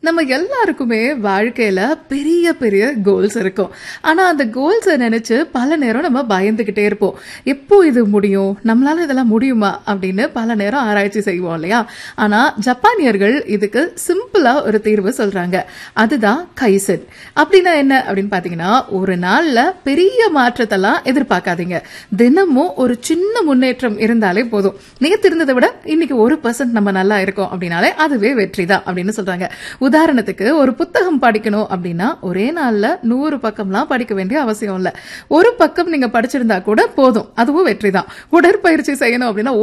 நம்ம எல்லாருக்குமே வாழ்க்கையில பெரிய பெரிய கோல்ஸ் இருக்கும் ஆனா அந்த கோல்ஸை நினைச்சு பல நேரம் நம்ம பயந்துகிட்டே இருப்போம் எப்போ இது முடியும் நம்மளால இதெல்லாம் முடியுமா அப்படின்னு பல நேரம் ஆராய்ச்சி செய்வோம் இல்லையா ஆனா ஜப்பானியர்கள் இதுக்கு சிம்பிளா ஒரு தீர்வு சொல்றாங்க அதுதான் கைசன் அப்படின்னா என்ன அப்படின்னு பாத்தீங்கன்னா ஒரு நாள்ல பெரிய மாற்றத்தெல்லாம் எதிர்பார்க்காதீங்க தினமும் ஒரு சின்ன முன்னேற்றம் இருந்தாலே போதும் நேத்து இருந்ததை விட இன்னைக்கு ஒரு பர்சன்ட் நம்ம நல்லா இருக்கோம் அப்படின்னாலே அதுவே வெற்றி தான் அப்படின்னு சொல்றாங்க உதாரணத்துக்கு ஒரு புத்தகம் படிக்கணும் அப்படின்னா ஒரே நாள்ல நூறு பக்கம்லாம் படிக்க வேண்டிய அவசியம் இல்ல ஒரு பக்கம் நீங்க படிச்சிருந்தா கூட போதும் அதுவும் வெற்றி தான் உடற்பயிற்சி செய்யணும் அப்படின்னா